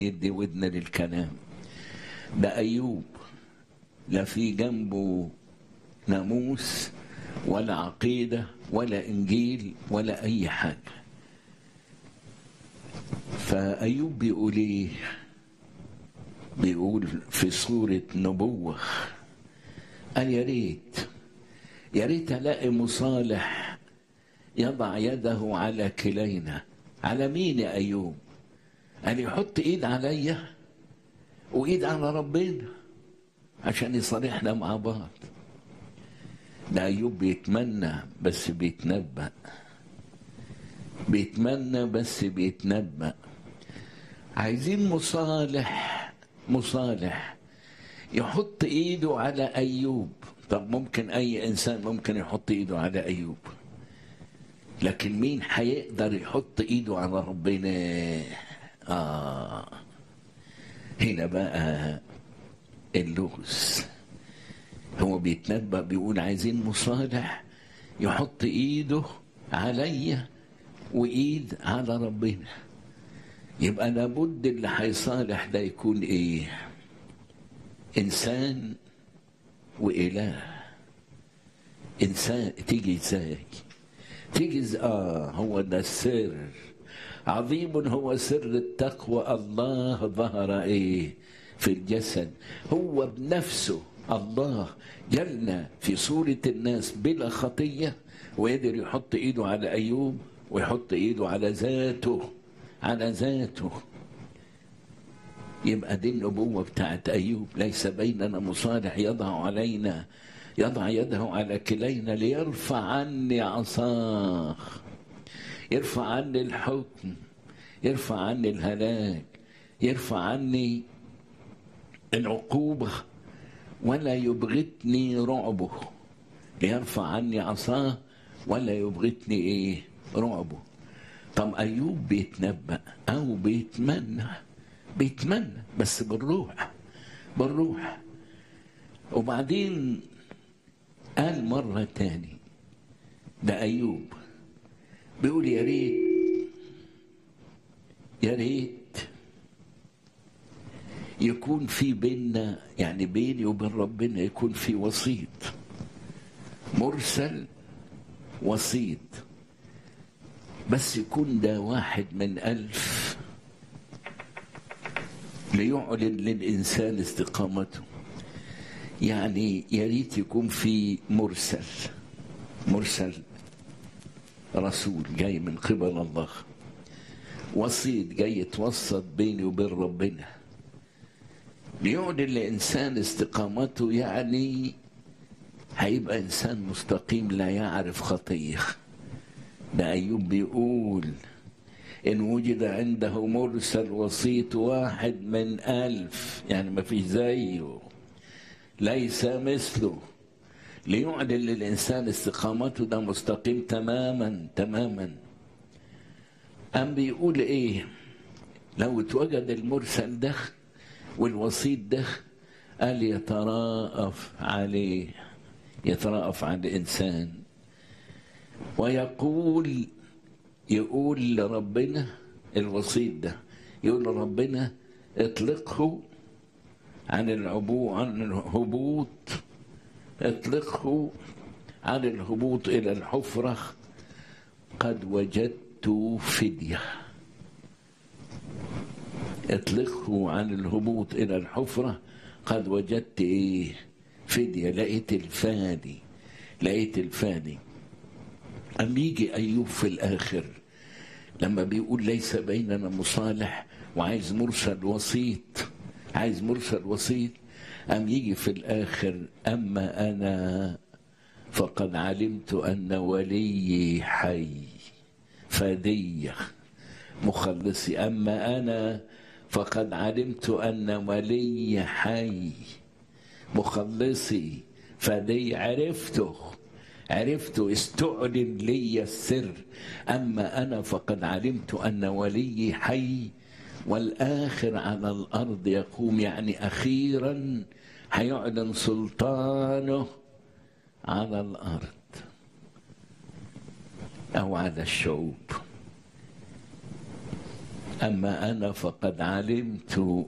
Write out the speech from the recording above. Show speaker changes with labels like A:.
A: يدي ودن للكلام ده أيوب لا في جنبه ناموس ولا عقيدة ولا إنجيل ولا أي حاجة فأيوب بيقول إيه بيقول في صورة نبوة قال يا ريت يا ريت ألاقي مصالح يضع يده على كلينا على مين يا أيوب قال يحط إيد عليا وإيد على ربنا عشان يصالحنا مع بعض ده أيوب بيتمنى بس بيتنبأ بيتمنى بس بيتنبأ عايزين مصالح مصالح يحط ايده على ايوب طب ممكن اي انسان ممكن يحط ايده على ايوب لكن مين هيقدر يحط ايده على ربنا اه هنا بقى اللغز هو بيتنبأ بيقول عايزين مصالح يحط ايده عليا وايد على ربنا يبقى لابد اللي هيصالح ده يكون ايه انسان واله انسان تيجي ازاي تيجي ز... اه هو ده السر عظيم هو سر التقوى الله ظهر ايه في الجسد هو بنفسه الله جلنا في صورة الناس بلا خطية وقدر يحط ايده على ايوب ويحط ايده على ذاته على ذاته يبقى دي النبوة بتاعت أيوب ليس بيننا مصالح يضع علينا يضع يده على كلينا ليرفع عني عصاه يرفع عني الحكم يرفع عني الهلاك يرفع عني العقوبة ولا يبغتني رعبه ليرفع عني عصاه ولا يبغتني ايه رعبه طب ايوب بيتنبأ او بيتمنى بيتمنى بس بالروح بالروح وبعدين قال مرة تاني ده أيوب بيقول يا ريت يا ريت يكون في بيننا يعني بيني وبين ربنا يكون في وسيط مرسل وسيط بس يكون ده واحد من ألف ليعلن للإنسان استقامته يعني يا ريت يكون في مرسل مرسل رسول جاي من قبل الله وسيط جاي يتوسط بيني وبين ربنا ليعلن لإنسان استقامته يعني هيبقى إنسان مستقيم لا يعرف خطيه ده أيوب بيقول إن وجد عنده مرسل وسيط واحد من ألف يعني ما فيش زيه ليس مثله ليعلن للإنسان استقامته ده مستقيم تماما تماما أم بيقول إيه لو اتوجد المرسل ده والوسيط ده قال يتراءف عليه يتراءف على الإنسان ويقول يقول لربنا الوسيط ده يقول لربنا اطلقه عن العبو عن الهبوط اطلقه عن الهبوط الى الحفره قد وجدت فديه اطلقه عن الهبوط الى الحفره قد وجدت ايه فديه لقيت الفادي لقيت الفادي أم يجي أيوب في الآخر لما بيقول ليس بيننا مصالح وعايز مرسل وسيط عايز مرسل وسيط أم يجي في الآخر أما أنا فقد علمت أن وليي حي فدية مخلصي أما أنا فقد علمت أن ولي حي مخلصي فدي عرفته عرفت استعلن لي السر أما أنا فقد علمت أن ولي حي والآخر على الأرض يقوم يعني أخيرا هيعلن سلطانه على الأرض أو على الشعوب أما أنا فقد علمت